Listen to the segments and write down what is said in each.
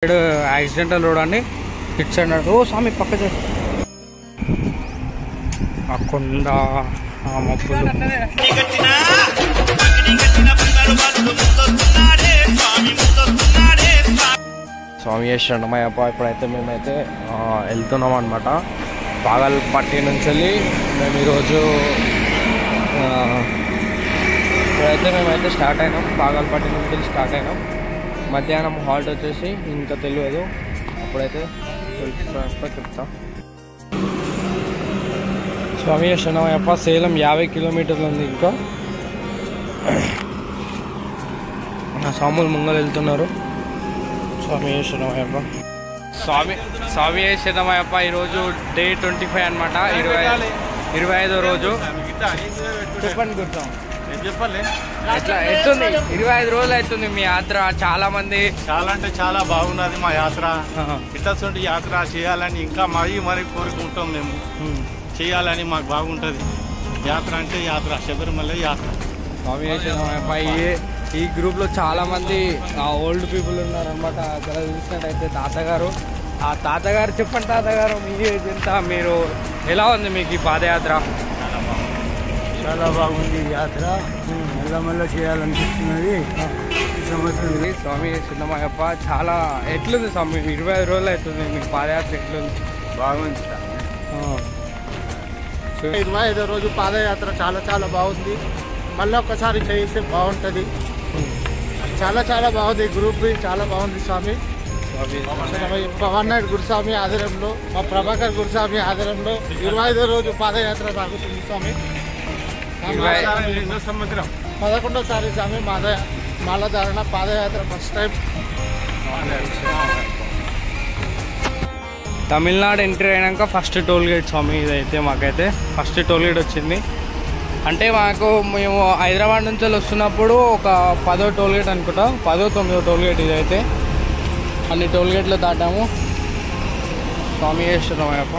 Side accidental road అండి ఇటు side నడు- ఓ స్వామి పక్క సైడ్ ఆ కొండ ఆ మబ్బులు స్వామి శరణమయ్యప్ప ఇప్పుడైతే మేమైతే ఆ, వెళ్తున్నాం అనమాట పాగల్పట్టి నుంచి వెళ్ళి మేము ఈరోజు ఆ, ఇప్పుడైతే మేమైతే స్టార్ట్ అయినాం పాగల్పట్టి నుంచి వెళ్ళి స్టార్ట్ అయినాం మధ్యాహ్నం హాల్ట్ వచ్చేసి ఇంకా తెలియదు అప్పుడైతే తెలుసుకున్నప్పుడు చెప్తాం స్వామి శరణమయ్యప్ప సేలం యాభై కిలోమీటర్లు ఉంది ఇంకా నా స్వాములు ముంగలు వెళ్తున్నారు స్వామి శరణమయ్యప్ప స్వామి స్వామి శరణమయ్యప్ప ఈరోజు డే ట్వంటీ ఫైవ్ అనమాట ఇరవై ఇరవై ఐదో రోజు చెప్పండి గుర్తాం చెప్పలే ఎట్లా ఎట్లుంది ఇరవై ఐదు రోజులు అవుతుంది మీ యాత్ర చాలా మంది చాలా అంటే చాలా బాగున్నది మా యాత్ర ఆహా. ఇట్లాంటి యాత్ర చేయాలని ఇంకా మరీ మరీ కోరుకుంటాం మేము ఉమ్. చేయాలని మాకు బాగుంటుంది యాత్ర అంటే యాత్ర శబరిమల యాత్ర స్వామి శరణమయ్యప్ప ఈ ఈ గ్రూప్లో చాలా మంది ఆ ఓల్డ్ పీపుల్ ఉన్నారనమాట అక్కడ చూసినట్టయితే తాతగారు ఆ తాతగారు చెప్పండి తాతగారు మీ ఏజ్ ఎంత మీరు ఎలా ఉంది మీకు ఈ పాదయాత్ర చాలా బాగుంది యాత్ర మళ్ళా మళ్ళా చేయాలనిపిస్తున్నది ఈ సంవత్సరం ఇది స్వామి సిద్ధమయ్యప్ప చాలా ఎట్లుంది స్వామి ఇరవై ఐదు రోజులు అవుతుంది మీకు పాదయాత్ర ఎట్లుంది బాగుంది ఆ. చూ- ఇరవై ఐదో రోజు పాదయాత్ర చాలా చాలా బాగుంది మళ్ళీ ఒకసారి చేయిస్తే బాగుంటుంది చాలా చాలా బాగుంది గ్రూప్ చాలా బాగుంది స్వామి స్వామి పవన్ నాయుడు గురుస్వామి ఆధ్వర్యంలో మా ప్రభాకర్ గురుస్వామి ఆధ్వర్యంలో ఇరవై ఐదో రోజు పాదయాత్ర సాగుతుంది స్వామి ఇరవై- సంవత్సరం పదకొండోసారి స్వామి మాద మాలధారణ పాదయాత్ర ఫస్ట్ టైం తమిళనాడు ఎంట్రీ అయినాక ఫస్ట్ టోల్ గేట్ స్వామి ఇదైతే మాకైతే ఫస్ట్ టోల్ గేట్ వచ్చింది అంటే మాకు మేము హైదరాబాద్ నుంచి వెళ్ళి వస్తున్నప్పుడు ఒక పదో టోల్ గేట్ అనుకుంటా పదో తొమ్మిదో టోల్ గేట్ ఇదైతే అన్ని టోల్ గేట్లు దాటాము స్వామి Ayyappa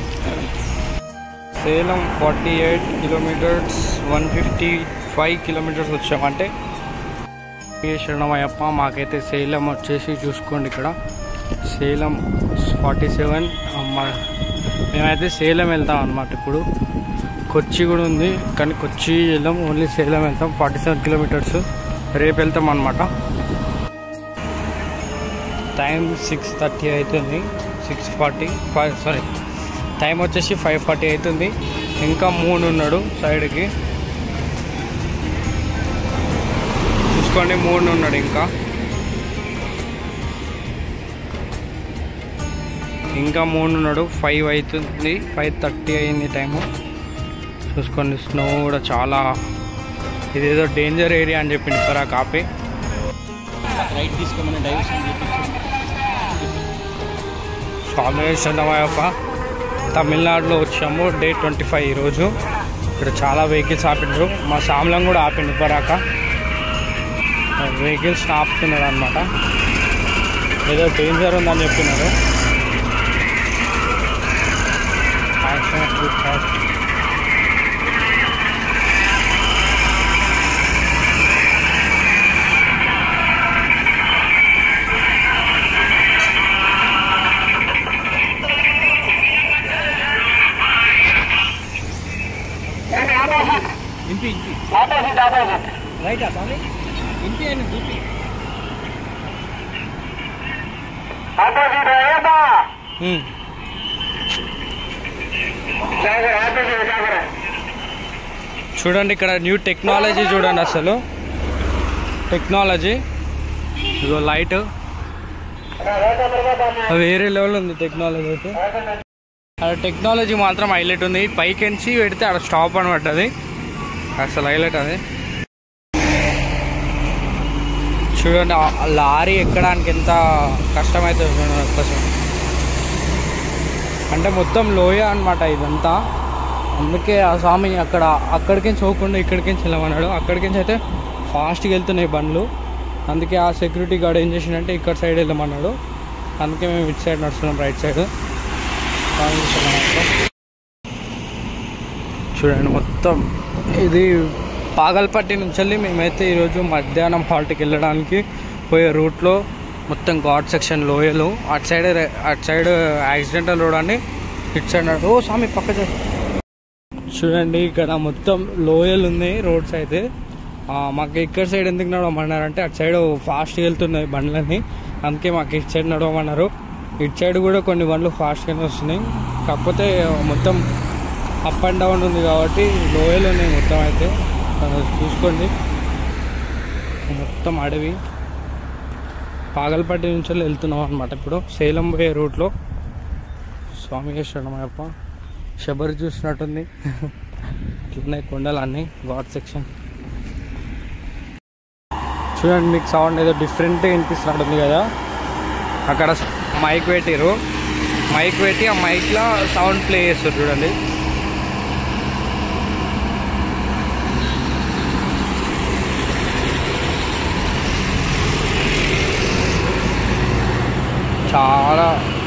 Salem forty eight kilometres one fifty five kilometres వచ్చామంటే అయ్యప్ప మాకైతే సేలం వచ్చేసి చూసుకోండి ఇక్కడ సేలం ఫార్టీ సెవెన్ మేమైతే సేలం వెళ్తాం అనమాట ఇప్పుడు కొచ్చి కూడా ఉంది కానీ కొచ్చి వెళ్ళాం ఓన్లీ సేలం వెళ్తాం ఫార్టీ సెవెన్ కిలోమీటర్స్ రేపు వెళ్తాం అనమాట టైం సిక్స్ థర్టీ అవుతుంది six forty five sorry time వచ్చేసి ఫైవ్ ఫార్టీ అవుతుంది ఇంకా మూడు ఉన్నాడు సైడ్కి చూసుకోండి మూడు ఉన్నాడు ఇంకా ఇంకా మూడు ఉన్నాడు ఫైవ్ అవుతుంది ఫైవ్ థర్టీ అయింది టైము చూసుకోండి స్నో కూడా చాలా ఇదేదో డేంజర్ ఏరియా అని చెప్పింది సార్ ఆ కాపీ రైట్ తీసుకోమని డైవర్షన్ స్వామి చంద్రమాయప్ప తమిళనాడులో వచ్చాము డే ట్వంటీ ఫైవ్ ఈరోజు ఇక్కడ చాలా వెహికల్స్ ఆపిండ్రు మా సామ్లం కూడా ఆపిండు ఇప్పరాక వెహికల్స్ ఆపుతున్నారు అనమాట ఏదో డేంజర్ ఉందని చెప్పినారు Accident with fast. ఇంటి ఇంటి రైటా స్వామి ఇంటి అని ఇంటి ఉమ్. చూడండి ఇక్కడ న్యూ టెక్నాలజీ చూడండి అసలు టెక్నాలజీ ఇదో లైట్ వేరే లెవెల్ ఉంది టెక్నాలజీ అయితే అక్కడ టెక్నాలజీ మాత్రం హైలైట్ ఉంది పైకెంచి పెడితే అక్కడ స్టాప్ అని పడ్డది అసలు హైలైట్ అది చూడండి ఆ లారీ ఎక్కడానికి ఎంత కష్టమవుతుంది చూడండి ఒక్కసారి అంటే మొత్తం లోయ అనమాట ఇదంతా అందుకే ఆ స్వామి అక్కడ అక్కడికి పోకుండా ఇక్కడికి వెళ్ళమన్నాడు అక్కడికి అయితే ఫాస్ట్గా వెళ్తున్నాయి బండ్లు అందుకే ఆ సెక్యూరిటీ గార్డ్ ఏం చేసిండంటే ఇక్కడ సైడ్ వెళ్ళమన్నాడు అందుకే మేము ఇటు సైడ్ నడుస్తున్నాం రైట్ సైడ్ చూడండి మొత్తం ఇది పాగల్పట్టి నుంచి వెళ్ళి మేమైతే ఈరోజు మధ్యాహ్నం హాల్ట్కి వెళ్ళడానికి పోయే రూట్లో మొత్తం ఘాట్ సెక్షన్ లోయలు అటు సైడ్ అటు సైడ్ యాక్సిడెంటల్ రోడ్ అని ఇటు సైడ్ నడు- ఓ స్వామి పక్క చూ- చూడండి ఇక్కడ మొత్తం లోయలు ఉన్నాయి రోడ్స్ అయితే ఆ, మాకు ఇక్కడ సైడ్ ఎందుకు నడవమన్నారంటే అటు సైడ్ ఫాస్ట్గా వెళ్తున్నాయి బండ్లన్నీ అందుకే మాకు ఇటు సైడ్ నడవమన్నారు ఇటు సైడ్ కూడా కొన్ని బండ్లు ఫాస్ట్గానే వస్తున్నాయి కాకపోతే మొత్తం అప్ అండ్ డౌన్ ఉంది కాబట్టి లోయలు ఉన్నాయి మొత్తం అయితే ఆ, చూసుకోండి మొత్తం అడవి పాగల్పట్టి నుంచి వెళ్ళి వెళ్తున్నాం అనమాట ఇప్పుడు సేలం పోయే రూట్లో స్వామి శరణమయ్యప్ప శబరి చూసినట్టుంది ఇట్లున్నాయి కొండలు అన్నీ ఘాట్ సెక్షన్ చూడండి మీకు సౌండ్ ఏదో డిఫరెంట్గా వినిపిస్తున్నట్టుంది కదా అక్కడ మైక్ పెట్టిరు మైక్ పెట్టి ఆ మైక్లో సౌండ్ ప్లే చేస్తారు చూడండి చాలా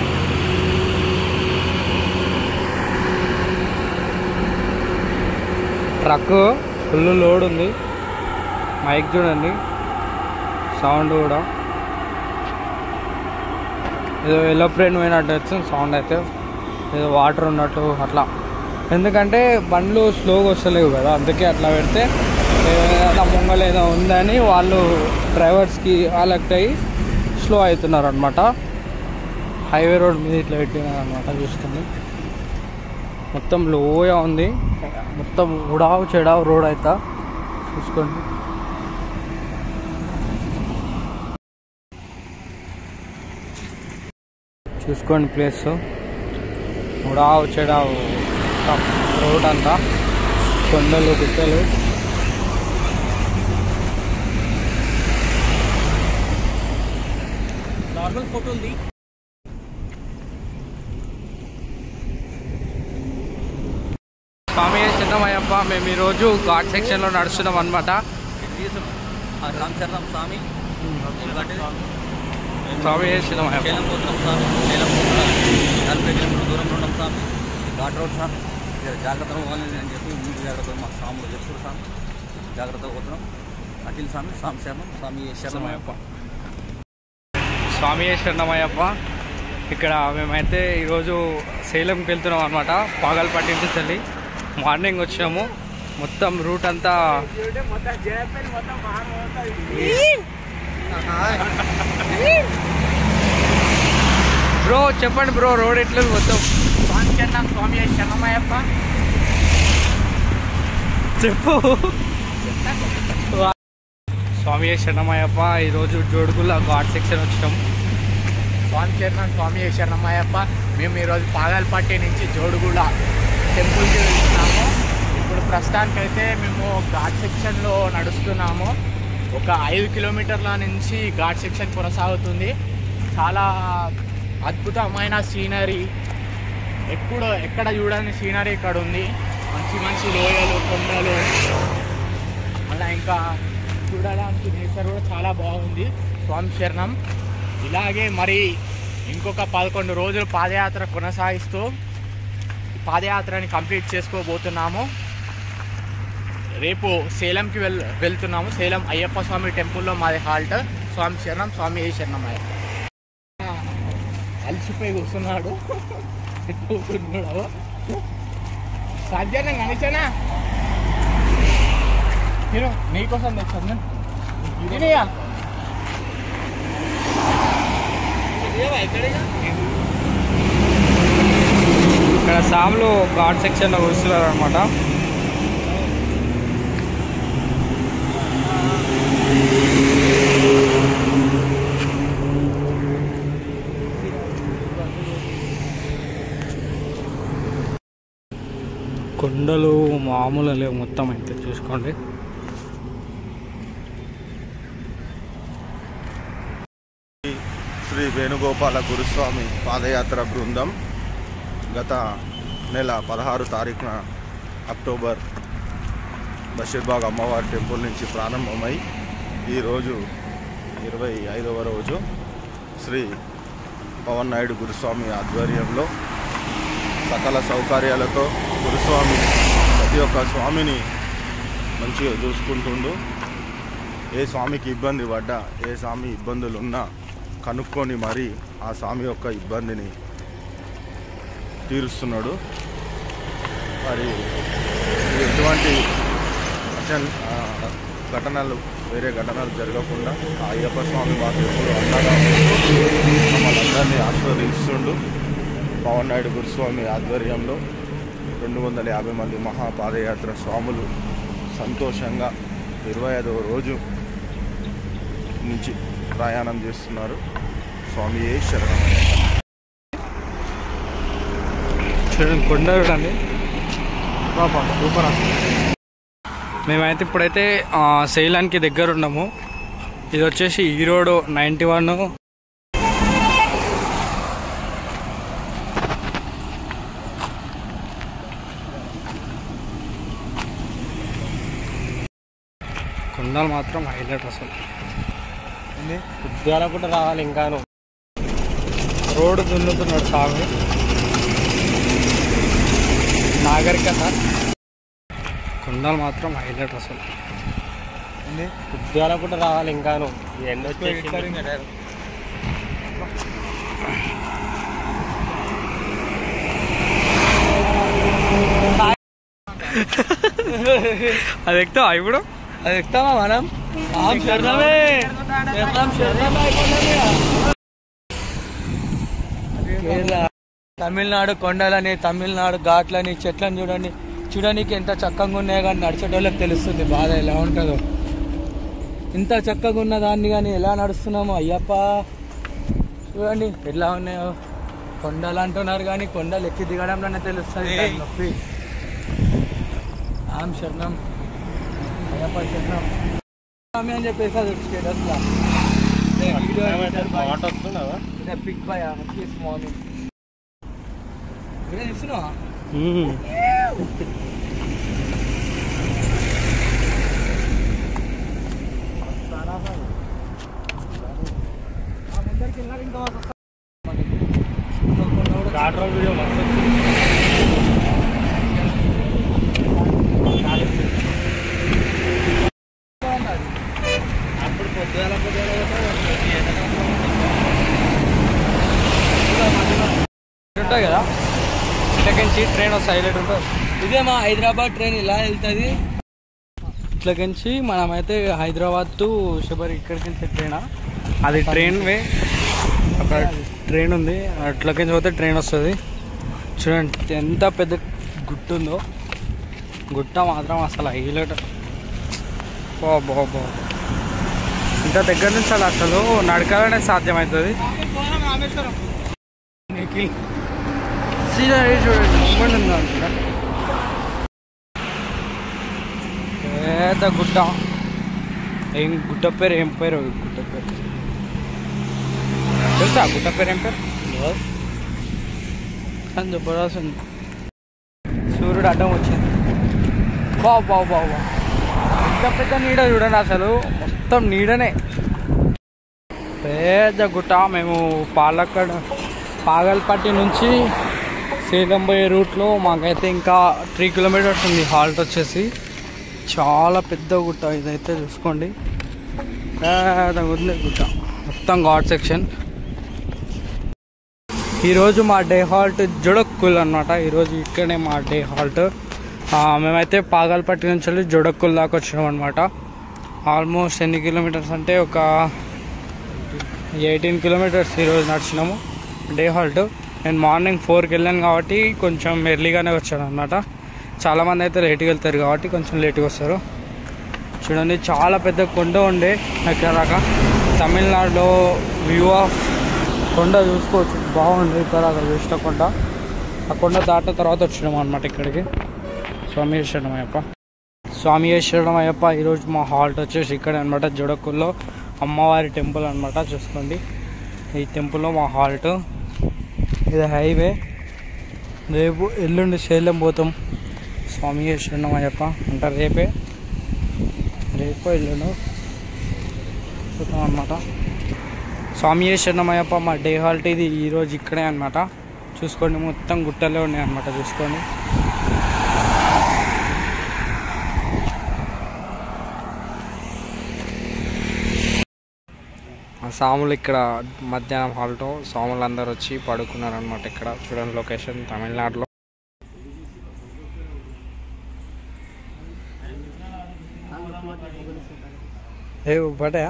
ట్రక్ ఫుల్ లోడ్ ఉంది మైక్ చూడండి సౌండ్ కూడా ఏదో ఎలోప్రేన్ పోయినట్టు వచ్చింది సౌండ్ అయితే ఏదో వాటర్ ఉన్నట్టు అట్లా ఎందుకంటే బండ్లు స్లోగా వస్తలేవు కదా అందుకే అట్లా పెడితే ఏదైనా ముంగలు ఏదో ఉందని వాళ్ళు డ్రైవర్స్కి అలెక్ట్ అయ్యి స్లో అవుతున్నారు అనమాట హైవే రోడ్ మీద ఇట్లా పెట్టినారు అనమాట చూసుకుంది మొత్తం లోయ ఉంది మొత్తం ఉడావు చెడావు రోడ్ అయితే చూసుకోండి చూసుకోండి ప్లేస్ ఉడావు చెడావు మొత్తం రోడ్ అంతా కొండలు గుట్టలు నార్మల్ ఫోటోలు స్వామి చిన్నమయ్యప్ప మేము ఈరోజు ఘాట్ సెక్షన్లో నడుస్తున్నాం అనమాట రామచరణం స్వామి ఎందుకంటే స్వామి చిన్నమయ్యప్ప సేలం పోతున్నాం స్వామి సేలం నలభై కిలోమీటర్ల దూరంలో ఉన్నాం స్వామి ఘాట్ రోడ్ స్వామి జర జాగ్రత్తగా పోవాలని అని చెప్పి ముందు జాగ్రత్తగా మా స్వాములు చెప్తారు స్వామి జాగ్రత్తగా పోతున్నాం అఖిల్ స్వామి స్వామి శరణం స్వామి శరణమయ్యప్ప స్వామి శరణమయ్యప్ప ఇక్కడ మేమైతే ఈరోజు సేలంకి వెళ్తున్నాం అనమాట పాగల్పట్టి నుంచి వెళ్ళి మార్నింగ్ వచ్చాము మొత్తం రూట్ అంతా బ్రో చెప్పండి బ్రో రోడ్ ఎట్లేదు మొత్తం స్వామి శరణమయ్యప్ప చెప్పు స్వామి శరణమయ్యప్ప ఈరోజు జోడుగుల ఘాట్ సెక్షన్ వచ్చాం స్వామి చరణం స్వామి శరణమయ్యప్ప మేము ఈరోజు పాగాలపట్టి నుంచి జోడుగూడ టెంపుల్కి వెళ్తున్నాము ఇప్పుడు ప్రస్తుతానికైతే మేము ఘాట్ సెక్షన్లో నడుస్తున్నాము ఒక ఐదు కిలోమీటర్ల నుంచి ఘాట్ సెక్షన్ కొనసాగుతుంది చాలా అద్భుతమైన సీనరీ ఎప్పుడు ఎక్కడ చూడని సీనరీ ఇక్కడ ఉంది మంచి మంచి లోయలు కొండలు అలా ఇంకా చూడడానికి నేచర్ కూడా చాలా బాగుంది స్వామి శరణం ఇలాగే మరి ఇంకొక పదకొండు రోజులు పాదయాత్ర కొనసాగిస్తూ ఈ పాదయాత్రని కంప్లీట్ చేసుకోబోతున్నాము రేపు సేలంకి వెల్ వెళ్తున్నాము సేలం అయ్యప్ప స్వామి టెంపుల్లో మాది హాల్ట్ స్వామి శరణం స్వామి ఏ శరణం అయ్యప్ప అలసిపోయి కూర్చున్నాడు కూర్చున్నాడు సాధ్యాన్ని కనిసానా హీరో నీకోసం తెచ్చాను నేను తినేయా ఇక్కడ సాములు ఘాట్ సెక్షన్లో కూర్చున్నారు అనమాట కొండలు మామూలు లేవు మొత్తం అయితే చూసుకోండి శ్రీ వేణుగోపాల గురుస్వామి పాదయాత్ర బృందం గత నెల పదహారు తారీఖున అక్టోబర్ బషీర్బాగ్ అమ్మవారి టెంపుల్ నుంచి ప్రారంభమై ఈరోజు ఇరవై ఐదవ రోజు శ్రీ పవన్ నాయుడు గురుస్వామి ఆధ్వర్యంలో సకల సౌకర్యాలతో గురుస్వామి ప్రతి ఒక్క స్వామిని మంచిగా చూసుకుంటుండు ఏ స్వామికి ఇబ్బంది పడ్డా ఏ స్వామి ఇబ్బందులు ఉన్నా కనుక్కొని మరి ఆ స్వామి యొక్క ఇబ్బందిని తీరుస్తున్నాడు మరి ఎటువంటి అచన్ ఆ, ఘటనలు వేరే ఘటనలు జరగకుండా ఆ అయ్యప్ప స్వామి మాకు ఎప్పుడు అండగా ఉంటూ మమ్మల్ని అందరినీ ఆశీర్వదిస్తుండు పవన్ నాయుడు గురుస్వామి ఆధ్వర్యంలో రెండు వందల యాభై మంది మహాపాదయాత్ర స్వాములు సంతోషంగా ఇరవై ఐదవ రోజు నుంచి ప్రయాణం చేస్తున్నారు స్వామి ఏ శరణమయ్య చూడండి కొండ చూడండి సూపర్ అసలు మేమైతే ఇప్పుడైతే ఆ, శైలానికి దగ్గర ఉన్నాము ఇది వచ్చేసి ఈరోడ్ నైంటీ వన్ కొండలు మాత్రం హైలైట్ అసలు ఉద్యాల కూడా రావాలి ఇంకాను రోడ్డు దున్నుతున్నాడు సాగు నాగరికత కొండలు మాత్రం హైలైట్ అసలు ఉద్యాల కూడా రావాలి ఇంకాను ఎండ అది ఎక్కుతావా ఇప్పుడు అది ఎక్కుతామా మనం ఆం శరణమే శరణం శరణం కేరళ తమిళనాడు కొండలని తమిళనాడు ఘాట్లని చెట్లని చూడండి చూడడానికి ఎంత చక్కగా ఉన్నాయో కానీ నడిచేటోళ్ళకి తెలుస్తుంది బాధ ఎలా ఉంటుందో ఇంత చక్కగా ఉన్న దాన్ని కానీ ఎలా నడుస్తున్నామో అయ్యప్ప చూడండి ఎట్లా ఉన్నాయో కొండలు అంటున్నారు కానీ కొండలు ఎక్కి దిగడంలోనే తెలుస్తుంది దాని నొప్పి ఆం శరణం అయ్యప్ప శరణం స్వామి అని చెప్పేసి అది స్టేటస్ లా పిక్ బాయ్ స్వామి వీడియో తీస్తున్నావా అప్పుడు పొద్దుగాల ఉంటాయి కదా ఇట్లకించి ట్రైన్ వస్తుంది హైలైట్ ఉంటుంది ఇదే మా హైదరాబాద్ ట్రైన్ ఇలా వెళ్తుంది ఇట్లకించి మనమైతే హైదరాబాద్ టు శబరి ఇక్కడికి నుంచి ట్రైన్ అది ట్రైన్ వే అక్కడ ట్రైన్ ఉంది అట్లకించి పోతే ట్రైన్ వస్తుంది చూడండి ఎంత పెద్ద గుట్ట ఉందో గుట్ట మాత్రం అసలు హైలైట్ బా బా బా ఇంత దగ్గర నుంచి అలా అసలు నడకాలనే సాధ్యమవుతుంది నిఖిల్ సీదా ఏ చూడండి మూమెంట్ ఉంది అనుకుంటా పెద్ద గుట్ట ఏం గుట్ట పేరు ఏం పేరు గుట్ట పేరు తెలుసా గుట్ట పేరు ఏం పేరు అని జబర్దస్త్ ఉంది సూర్యుడు అడ్డం వచ్చింది బావు బావు బావు బావు ఎంత పెద్ద నీడ చూడండి అసలు మొత్తం నీడనే పెద్ద గుట్ట మేము పాలక్కడ పాగల్పట్టి నుంచి సేలం పోయే రూట్లో మాకైతే ఇంకా త్రీ కిలోమీటర్స్ ఉంది హాల్ట్ వచ్చేసి చాలా పెద్ద గుట్ట ఇదైతే చూసుకోండి పెద్ద ఉంది గుట్ట మొత్తం ఘాట్ సెక్షన్ ఈరోజు మా డే హాల్ట్ జొడక్కుల్ అనమాట ఈరోజు ఇక్కడే మా డే హాల్ట్ ఆ, మేమైతే పాగల్పట్టి నుంచి వెళ్ళి జొడక్కుల్ దాకా వచ్చినాం అనమాట ఆల్మోస్ట్ ఎన్ని కిలోమీటర్స్ అంటే ఒక ఎయిటీన్ కిలోమీటర్స్ ఈరోజు నడిచినాము డే హాల్ట్ నేను మార్నింగ్ ఫోర్కి వెళ్ళాను కాబట్టి కొంచెం ఎర్లీగానే వచ్చాను అనమాట చాలామంది అయితే లేట్గా వెళ్తారు కాబట్టి కొంచెం లేట్గా వస్తారు చూడండి చాలా పెద్ద కొండ ఉండే ఇక్కడ దాకా తమిళనాడులో వ్యూ ఆఫ్ కొండ చూసుకోవచ్చు బాగుంది ఇక్కడ అక్కడ చూసిన కొండ ఆ కొండ దాటిన తర్వాత వచ్చినాము అనమాట ఇక్కడికి స్వామి శరణమయ్యప్ప స్వామి శరణమయ్యప్ప ఈరోజు మా హాల్ట్ వచ్చేసి ఇక్కడ అనమాట జుడకుల్లో అమ్మవారి టెంపుల్ అనమాట చూసుకోండి ఈ టెంపుల్లో మా హాల్ట్ ఇది హైవే రేపు ఎల్లుండి సేలం పోతాం స్వామి శరణమయ్యప్ప అంటే రేపే రేపు ఎల్లుండు పోతాం అనమాట స్వామి శరణమయ్యప్ప మా డే హాల్ట్ ఇది ఈరోజు ఇక్కడే అనమాట చూసుకోండి మొత్తం గుట్టలే ఉన్నాయి అనమాట చూసుకోండి సాములు ఇక్కడ మధ్యాహ్నం హాల్తో సాములు అందరు వచ్చి పడుకున్నారు అనమాట ఇక్కడ చూడండి లొకేషన్ తమిళనాడులో ఏ బటయా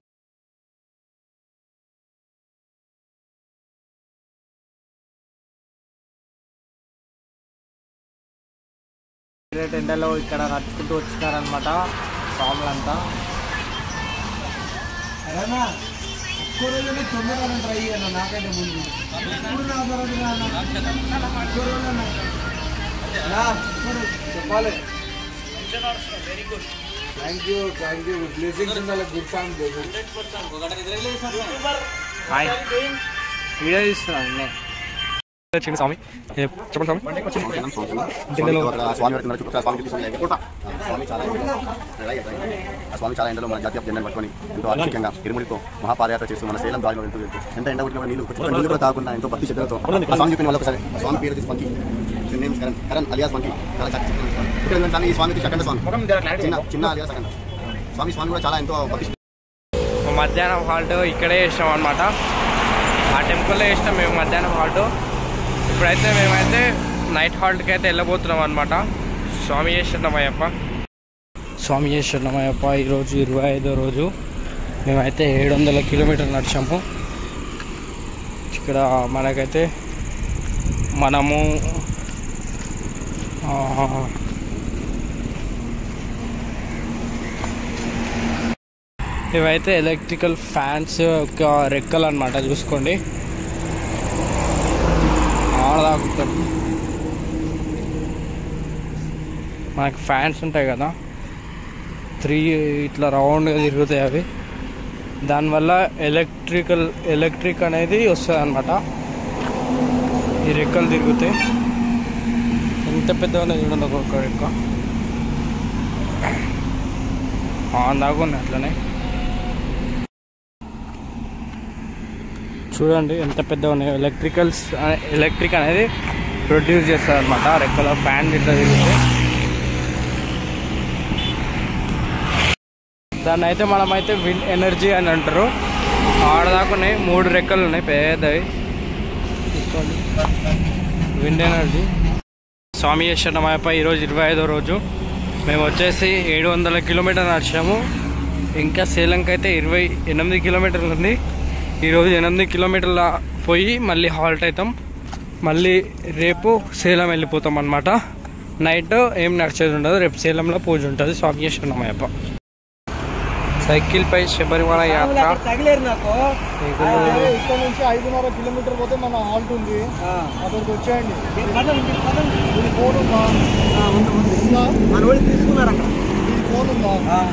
గ్రేట్ ఎండలో ఇక్కడ నడుచుకుంటూ వచ్చినారనమాట సాములంతా చెప్పాలి thank you thank you blessings ఉండాలి గుడ్ సాంగ్ హాయ్ వీడియో తీస్తున్నాను చిన్న స్వామి ఏ, చెప్పండి స్వామి గిన్నెలో స్వామి పెడుతున్నారు చుట్టూ స్వామి తీసుకుని కొడతా. స్వామి చాలా ఎండలో రైట్, రైట్. ఆ స్వామి చాలా ఎండలో మన జాతీయ జెండాను పట్టుకొని ఎంతో ఆరోగ్యంగా ఇరుముడితో మహాపాదయాత్ర చేస్తూ మన సేలం దారిలో వెళ్తూ వెళ్తూ ఎంత ఎండ ఉట్టిన నీళ్ళు చుట్టూ నీళ్ళు కూడా తాగకుండా ఎంతో భక్తి శ్రద్ధలతో ఆ స్వామి చెప్పిన వాళ్ళు ఒకసారి ఆ స్వామి పేరు తీసి పంకి నేమ్ కరణ్ కరణ్ అలియాస్ పంకి చాలా చక్కగా చెప్పిన స్వామి. ఇక్కడ ఏంటంటే ఈ స్వామికి సెకండ్ స్వామి చిన్న చిన్న అలియాస్ సెకండ్ స్వామి స్వామి కూడా చాలా ఎంతో భక్తి మధ్యాహ్నం హాల్ట్ ఇక్కడే చేసినాం అనమాట ఆ టెంపుల్లో చేసినాం మేము మధ్యాహ్నం హాల్ట్ ఇప్పుడైతే మేమైతే నైట్ హాల్ట్కి అయితే వెళ్ళబోతున్నాం అనమాట స్వామి శరణమయ్యప్ప స్వామి శరణమయ్యప్ప ఈరోజు ఇరవై ఐదో రోజు మేమైతే ఏడు వందల కిలోమీటర్లు నడిచాము ఇక్కడ మనకైతే మనము ఆ, ఇవైతే ఎలక్ట్రికల్ ఫ్యాన్స్ యొక్క రెక్కలు అనమాట చూసుకోండి ఆడదాకుతాం మనకి ఫ్యాన్స్ ఉంటాయి కదా త్రీ ఇట్లా రౌండ్గా తిరుగుతాయి అవి దానివల్ల ఎలక్ట్రికల్ ఎలక్ట్రిక్ అనేది వస్తుంది అనమాట ఈ రెక్కలు తిరుగుతాయి ఎంత పెద్దగా ఉన్నది చూడండి ఒక్కొక్క రెక్క ఆన్ దాకా ఉన్నాయి అట్లనే చూడండి ఎంత పెద్దగా ఉన్నాయి ఎలక్ట్రికల్స్ ఎలక్ట్రిక్ అనేది ప్రొడ్యూస్ చేస్తారు అనమాట రెక్కల ఫ్యాన్ ఇట్లా తిరిగితే దాన్ని అయితే మనమైతే విండ్ ఎనర్జీ అని అంటారు ఆడదాకా ఉన్నాయి మూడు రెక్కలు ఉన్నాయి పెద్దవి చూసుకోండి విండ్ ఎనర్జీ స్వామి శరణమాయపై ఈరోజు ఇరవై ఐదో రోజు మేము వచ్చేసి ఏడు వందల కిలోమీటర్ నడిచాము ఇంకా సేలంకి అయితే ఇరవై ఎనిమిది కిలోమీటర్లు ఉంది ఈరోజు ఎనిమిది కిలోమీటర్ల పోయి మళ్ళీ హాల్ట్ అవుతాం మళ్ళీ రేపు సేలం వెళ్ళిపోతాం అనమాట నైట్ ఏం నడిచేది ఉండదు రేపు సేలంలో పూజ ఉంటుంది స్వామి శరణమయ్యప్ప సైకిల్ పై శబరిమల యాత్ర తగిలేరు నాకు మిగులు ఇక్కడ నుంచి ఐదున్నర కిలోమీటర్ పోతే మన హాల్ట్ ఉంది అక్కడికి వచ్చేయండి ఇది ఫోన్ ఉందా ఉందా మన వాళ్ళు తీసుకున్నారు అక్కడ ఇది ఫోన్ ఉందా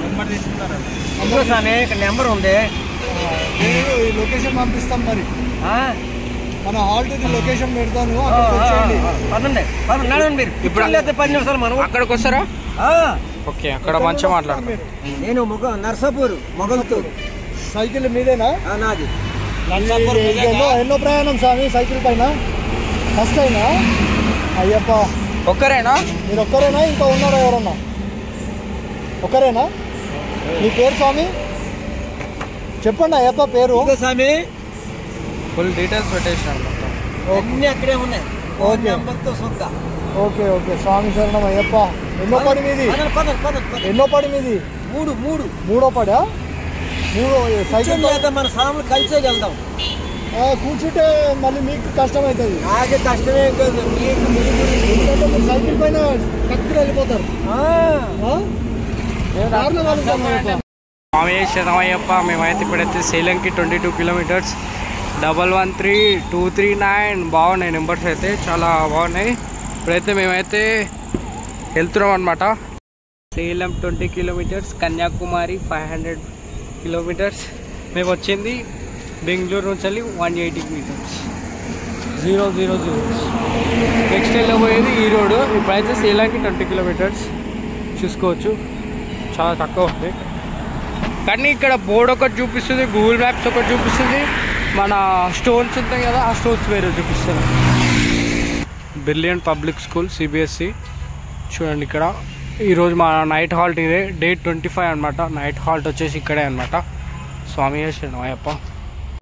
ఇదిగో స్వామి ఇక్కడ నెంబర్ ఉంది నేను ఈ లొకేషన్ పంపిస్తాం మరి ఆ, మన హాల్ట్ ది లొకేషన్ పెడతాను ఆ, అక్కడికి ఆ, వచ్చేయండి ఆ, పదండి పదండి నడవండి మీరు ఇప్పుడు- ఇప్పుడు లేకపోతే పది నిమిషాలు మనం అక్కడికి వస్తారా ఆ, ఓకే అక్కడ మంచిగా మాట్లాడతాం మీరు నేను మొగ నర్సాపూర్ మొగల్తూరు సైకిల్ మీదేనా ఆ, నాది ఇది ఎన్నో ఎన్నో ప్రయాణం స్వామి సైకిల్ పైన ఫస్ట్ అయినా అయ్యప్ప ఒక్కరేనా మీరు ఒక్కరేనా ఇంకా ఉన్నారా ఎవరన్నా ఒక్కరేనా మీ పేరు స్వామి చెప్పండి అయ్యప్ప పేరు ఇదిగో స్వామి ఫుల్ డీటెయిల్స్ పెట్టేసినాను మొత్తం అన్ని అక్కడే ఉన్నాయి ఫోన్ ఓకే. నెంబర్తో సొంత ఓకే ఓకే స్వామి శరణం అయ్యప్ప ఎన్నో పడి మీది పదండి పదండి పదండి పదండి. ఎన్నో పడి మీది మూడు మూడు మూడో పడా మూడో సైకిల్ కూర్చొని లేదా మన సాములు కలిసే వెళ్దాం ఆ, కూర్చుంటే మళ్ళీ మీకు కష్టం అవుతుంది నాకే కష్టమే కాదు మీకు మీకు ఎందుకంటే మీరు సైకిల్ పైన కక్కులు వెళ్ళిపోతారు ఆ, ఆ? కార్లో కలుగుతాం అయ్యప్ప. స్వామి శరణమయ్యప్ప మేమైతే ఇప్పుడైతే సేలంకి twenty two kilometres double one three two three nine బాగున్నాయి నెంబర్స్ అయితే చాలా బాగున్నాయి ఇప్పుడైతే మేమైతే వెళ్తున్నాం అనమాట Salem twenty kilometres Kanyakumari five hundred kilometres మేము వచ్చింది బెంగళూరు నుంచి వెళ్ళి one eighty metres zero zero zero next వెళ్ళబోయేది ఈ రోడ్ ఇప్పుడైతే సేలంకి ట్వంటీ కిలోమీటర్స్ చూసుకోవచ్చు చాలా తక్కువ ఉంది కానీ ఇక్కడ బోర్డ్ ఒకటి చూపిస్తుంది గూగుల్ మ్యాప్స్ ఒకటి చూపిస్తుంది మన స్టోన్స్ ఉంటాయి కదా ఆ స్టోన్స్ వేరే చూపిస్తుంది బ్రిలియంట్ పబ్లిక్ స్కూల్ సిబిఎస్సి చూడండి ఇక్కడ ఈరోజు మా నైట్ హాల్ట్ ఇదే డే ట్వంటీ ఫైవ్ అనమాట నైట్ హాల్ట్ వచ్చేసి ఇక్కడే అనమాట స్వామి శరణమయ్యప్ప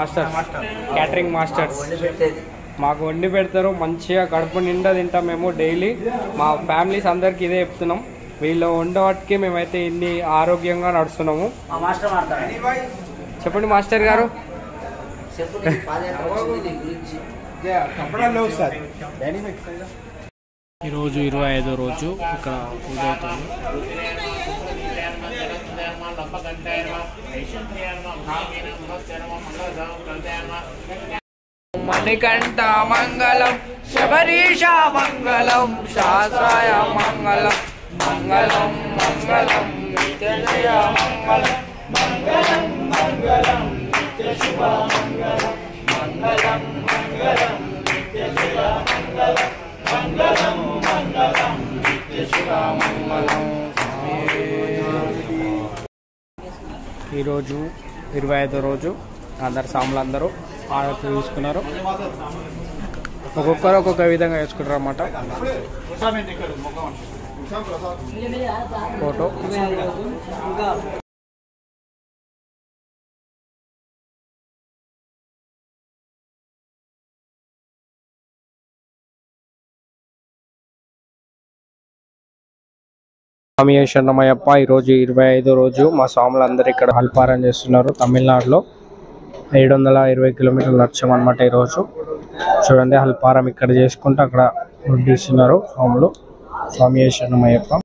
మాస్టర్స్ క్యాటరింగ్ మాస్టర్స్ మాకు వండి పెడతారు మంచిగా కడుపు నిండా తింటాం మేము డైలీ మా ఫ్యామిలీస్ అందరికి ఇదే చెప్తున్నాం వీళ్ళు వండవాటికి మేమైతే ఇన్ని ఆరోగ్యంగా నడుస్తున్నాము చెప్పండి మాస్టర్ గారు ఈరోజు ఇరవై ఐదో రోజు ఇక్కడ పూజ అవుతుంది మణికంఠ మంగళం శబరీష మంగళం శాస్త్రాయ మంగళం మంగళం మంగళం నిత్యజయ మంగళం మంగళం మంగళం నిత్య శుభ మంగళం మంగళం మంగళం నిత్య శుభ మంగళం మంగళం మంగళం నిత్య శుభ మంగళం ఈరోజు ఇరవై ఐదో రోజు అందరు సాములందరూ ఆరతి తీసుకున్నారు ఒక్కొక్కరు ఒక్కొక్క విధంగా వేసుకుంటారు అన్నమాట ఫోటో స్వామి శరణమయ్యప్ప ఈరోజు ఇరవై ఐదో రోజు మా స్వాములందరూ ఇక్కడ అల్పారం చేస్తున్నారు తమిళనాడులో ఏడు వందల ఇరవై కిలోమీటర్లు నడిచాం అనమాట ఈరోజు చూడండి అల్పారం ఇక్కడ చేసుకుంటూ అక్కడ వడ్డిస్తున్నారు స్వాములు స్వామి శరణమయ్యప్ప